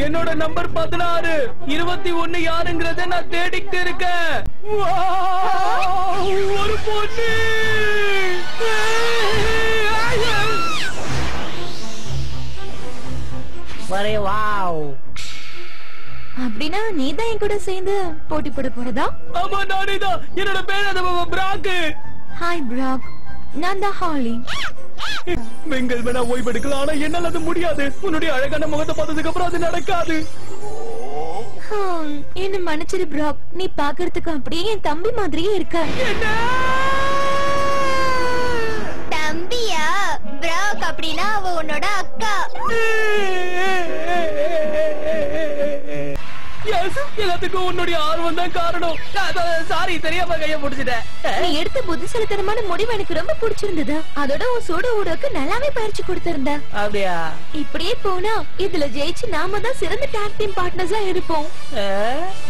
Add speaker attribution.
Speaker 1: என்னோட நம்பர் பதினாறு இருபத்தி ஒண்ணு யாருங்கிறத நான் தேடிக்கிட்டு இருக்கேன் Wow! ஒரு பொண்ணு
Speaker 2: ஒரே வாவ்
Speaker 3: அப்படின்னா நீ தான் என் கூட சேர்ந்து போட்டி போட போறதா
Speaker 1: ஆமா நானே தான் என்னோட பேர் அது பிராக்கு
Speaker 3: ஹாய் பிராக் நான் தான் ஹாலி
Speaker 1: பெண்கள் வேணா ஓய்வெடுக்கலாம் ஆனா என்னால அது முடியாது உன்னுடைய அழகான முகத்தை பார்த்ததுக்கு அப்புறம் அது நடக்காது
Speaker 3: ஹம், என்ன மன்னிச்சிரு பிராக் நீ பாக்குறதுக்கு அப்படியே என் தம்பி மாதிரியே இருக்க
Speaker 4: தம்பியா பிராக் அப்படின்னா அவ உன்னோட அக்கா
Speaker 1: Yes, எல்லாத்துக்கும் உன்னுடைய ஆர்வம் தான் காரணம் சாரி தெரியாம கைய பிடிச்சிட்டேன்
Speaker 3: நீ எடுத்த புத்திசாலித்தனமான முடிவு எனக்கு ரொம்ப பிடிச்சிருந்தது அதோட உன் சூட ஊடக்கு நல்லாவே பயிற்சி கொடுத்திருந்த
Speaker 1: அப்படியா
Speaker 3: இப்படியே போனா இதுல ஜெயிச்சு நாம தான் சிறந்த டாக் டீம் பார்ட்னர்ஸா இருப்போம்
Speaker 1: அஹ்,